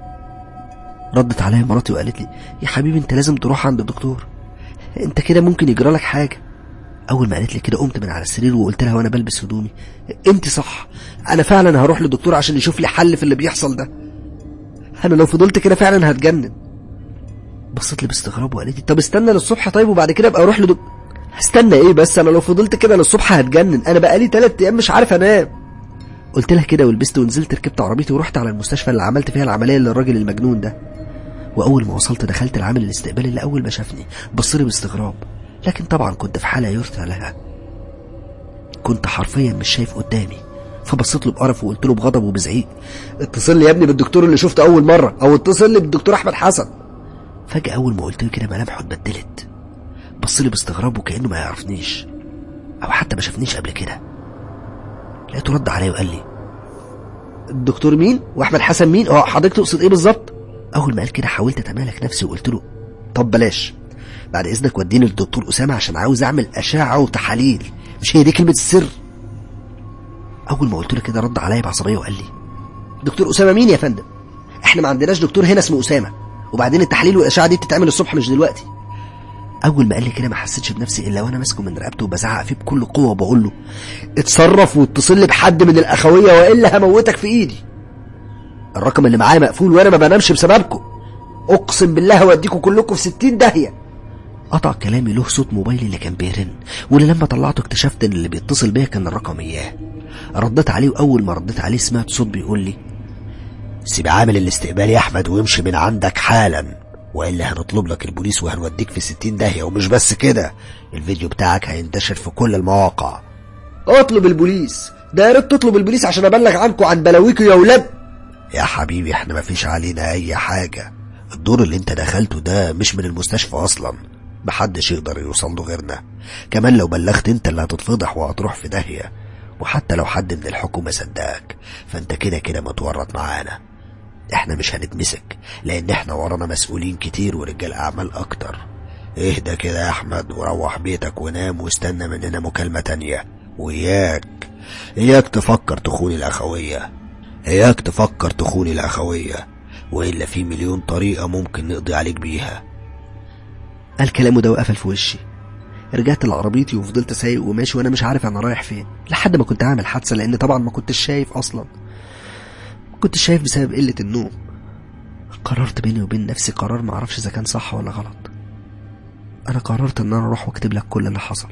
ردت عليا مراتي وقالت لي يا حبيبي انت لازم تروح عند الدكتور انت كده ممكن يجرى لك حاجة اول ما قالت لي كده قمت من على السرير وقلت لها وانا بلبس هدومي انت صح انا فعلا هروح للدكتور عشان يشوف لي حل في اللي بيحصل ده انا لو فضلت كده فعلا هتجنن بصت لي باستغراب وقالت لي طب استنى للصبح طيب وبعد كده ابقى اروح لدكتور هستنى ايه بس انا لو فضلت كده للصبح هتجنن انا بقالي تلات ايام مش عارف انام قلت لها كده ولبست ونزلت ركبت عربيتي ورحت على المستشفى اللي عملت فيها العمليه للراجل المجنون ده واول ما وصلت دخلت العامل الاستقبالي اللي اول ما شافني بص لي باستغراب لكن طبعا كنت في حاله يرثى لها كنت حرفيا مش شايف قدامي فبصيت له بقرف وقلت له بغضب وبزعيق اتصل لي يا ابني بالدكتور اللي شفته اول مره او اتصل لي بالدكتور احمد حسن فجاه اول ما قلت له كده ملامحه اتبدلت بص لي باستغراب وكأنه ما يعرفنيش أو حتى ما شافنيش قبل كده لقيته رد عليا وقال لي الدكتور مين وأحمد حسن مين اه حضرتك تقصد إيه بالظبط أول ما قال كده حاولت أتمالك نفسي وقلت له طب بلاش بعد إذنك وديني للدكتور أسامة عشان عاوز أعمل أشعة وتحاليل مش هي دي كلمة السر أول ما قلت له كده رد عليا بعصبية وقال لي دكتور أسامة مين يا فندم احنا ما عندناش دكتور هنا اسمه أسامة وبعدين التحاليل والأشعة دي بتتعمل الصبح مش دلوقتي اول ما قال لي كده ما حسيتش بنفسي الا وانا ماسكه من رقبته وبزعق فيه بكل قوه وبقول له اتصرف واتصل لي بحد من الاخويه والا هموتك في ايدي الرقم اللي معايا مقفول وانا ما بنامش بسببكم اقسم بالله هوديكم كلكم في ستين داهيه قطع كلامي له صوت موبايلي اللي كان بيرن واللي لما طلعته اكتشفت ان اللي بيتصل بيا كان الرقم اياه رديت عليه واول ما رديت عليه سمعت صوت بيقول لي سيب عامل الاستقبال يا احمد وامشي من عندك حالا والا هنطلب لك البوليس وهنوديك في ستين داهية ومش بس كده الفيديو بتاعك هينتشر في كل المواقع اطلب البوليس ده يا ريت تطلب البوليس عشان ابلغ عنكم عن بلاويكم يا ولاد يا حبيبي احنا مفيش علينا اي حاجة الدور اللي انت دخلته ده مش من المستشفى اصلا محدش يقدر يوصل له غيرنا كمان لو بلغت انت اللي هتتفضح وهتروح في داهية وحتى لو حد من الحكومة صدقك فانت كده كده متورط معانا احنا مش هنتمسك لان احنا ورانا مسؤولين كتير ورجال اعمال اكتر اهدى كده يا احمد وروح بيتك ونام واستنى مننا مكالمة تانية وياك اياك تفكر تخون الاخوية اياك تفكر تخون الاخوية والا في مليون طريقة ممكن نقضي عليك بيها قال كلامه ده وقفل في وشي رجعت لعربيتي وفضلت سايق وماشي وانا مش عارف انا رايح فين لحد ما كنت عامل حادثه لان طبعا ما كنتش شايف اصلا كنت شايف بسبب قلة النوم قررت بيني وبين نفسي قرار ما اعرفش اذا كان صح ولا غلط انا قررت ان انا اروح واكتب لك كل اللي حصل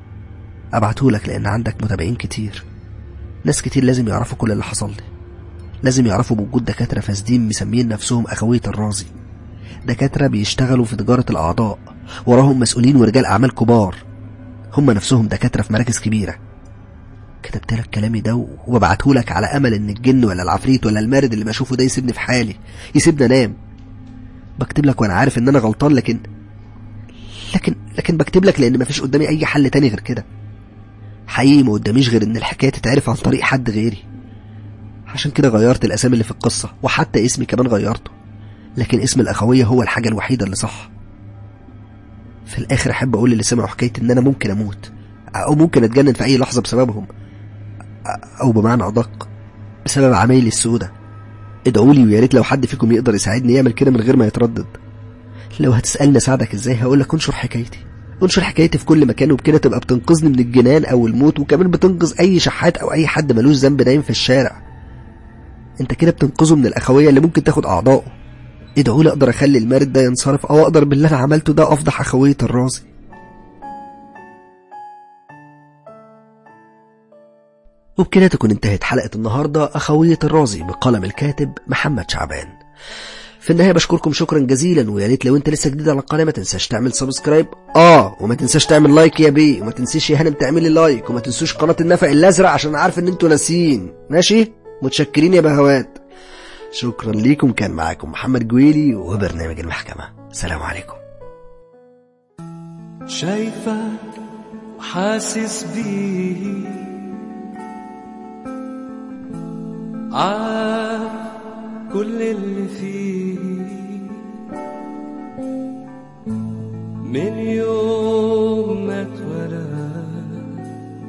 ابعته لك لان عندك متابعين كتير ناس كتير لازم يعرفوا كل اللي حصل لي لازم يعرفوا بوجود دكاترة فاسدين مسميين نفسهم أخوية الرازي دكاترة بيشتغلوا في تجارة الأعضاء وراهم مسؤولين ورجال أعمال كبار هم نفسهم دكاترة في مراكز كبيرة كتبت لك كلامي ده وببعته لك على امل ان الجن ولا العفريت ولا المارد اللي بشوفه ده يسيبني في حالي يسيبني انام بكتب لك وانا عارف ان انا غلطان لكن لكن لكن بكتب لك لان مفيش قدامي اي حل تاني غير كده حقيقي ما قداميش غير ان الحكايه تتعرف عن طريق حد غيري عشان كده غيرت الاسامي اللي في القصه وحتى اسمي كمان غيرته لكن اسم الاخويه هو الحاجه الوحيده اللي صح في الاخر احب اقول اللي سمعوا حكايه ان انا ممكن اموت او ممكن اتجنن في اي لحظه بسببهم او بمعنى ادق بسبب عمايلي السودة ادعوا لي ويا ريت لو حد فيكم يقدر يساعدني يعمل كده من غير ما يتردد لو هتسالني اساعدك ازاي هقول لك انشر حكايتي انشر حكايتي في كل مكان وبكده تبقى بتنقذني من الجنان او الموت وكمان بتنقذ اي شحات او اي حد ملوش ذنب نايم في الشارع انت كده بتنقذه من الاخويه اللي ممكن تاخد اعضائه ادعوا لي اقدر اخلي المارد ده ينصرف او اقدر باللي انا عملته ده افضح اخويه الرازي وبكده تكون انتهت حلقة النهاردة أخوية الرازي بقلم الكاتب محمد شعبان في النهاية بشكركم شكرا جزيلا ويا ريت لو انت لسه جديد على القناة ما تنساش تعمل سبسكرايب اه وما تنساش تعمل لايك يا بيه وما تنسيش يا هانم تعملي لايك وما تنسوش قناة النفق الازرق عشان عارف ان انتوا ناسيين ماشي متشكرين يا بهوات شكرا ليكم كان معاكم محمد جويلي وبرنامج المحكمة سلام عليكم شايفك وحاسس بيه عارف كل اللي فيه من يوم ما اتولد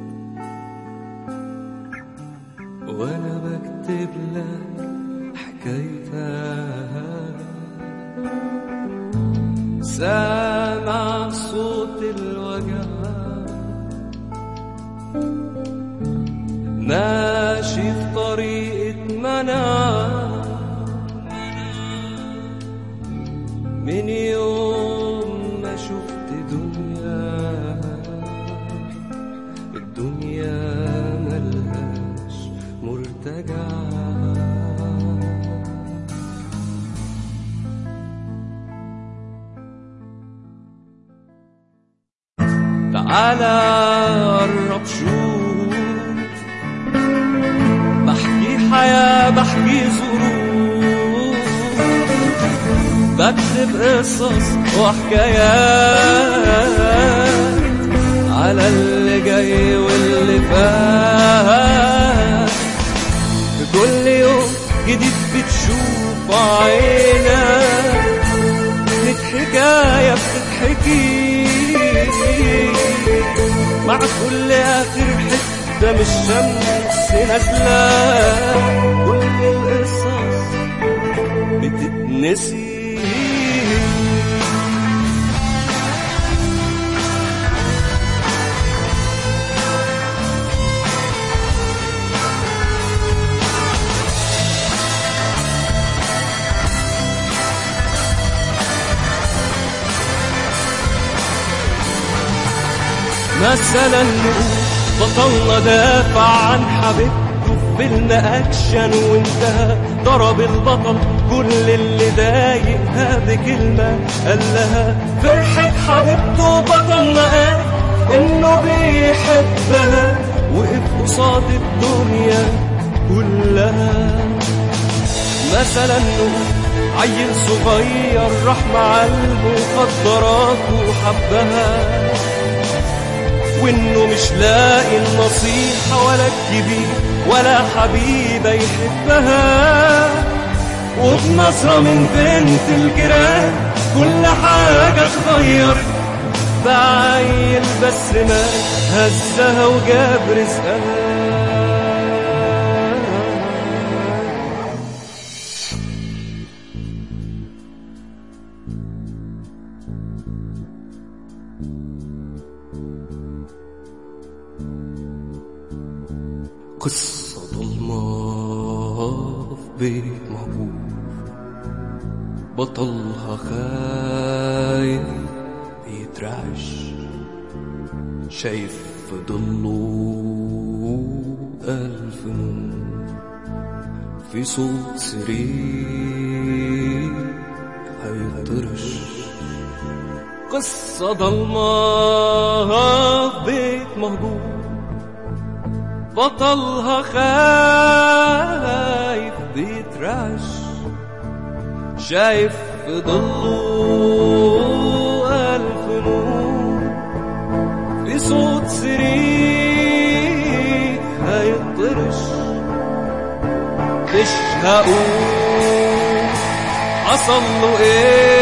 وانا بكتب لك حكايتك سامع صوت الوجع ماشي في طريقة منع من يوم ما شفت دنيا الدنيا ملهاش مرتجع تعالى قرب شوف بحكي حياة بحكي ظروف بكتب قصص وحكايات على اللي جاي واللي فات في كل يوم جديد بتشوف عينك كانت حكاية بتتحكي مع كل آخر حتة من الشمس نازلة كل القصص بتتنسي مثلا نقول بطلنا دافع عن حبيبته في فيلم اكشن وانتهى ضرب البطل كل اللي ضايقها بكلمة قال لها فرحة حبيبته بطلنا قال انه بيحبها وقف قصاد الدنيا كلها مثلا نقول عيل صغير راح مع المخدرات وحبها وانه مش لاقي النصيحة ولا الكبير ولا حبيبة يحبها وبنظرة من بنت الجيران كل حاجة اتغيرت بعيل بس ما هزها وجاب رزقها قصة ضلمة في بيت مهجور بطلها خايف بيترعش شايف في ضله ألف نور في صوت سرير هيطرش قصة ضلمة في بيت مهجور بطلها خايف بيترعش شايف في ضله ألف نور في صوت صريخ هيطرش مش هقول حصل له ايه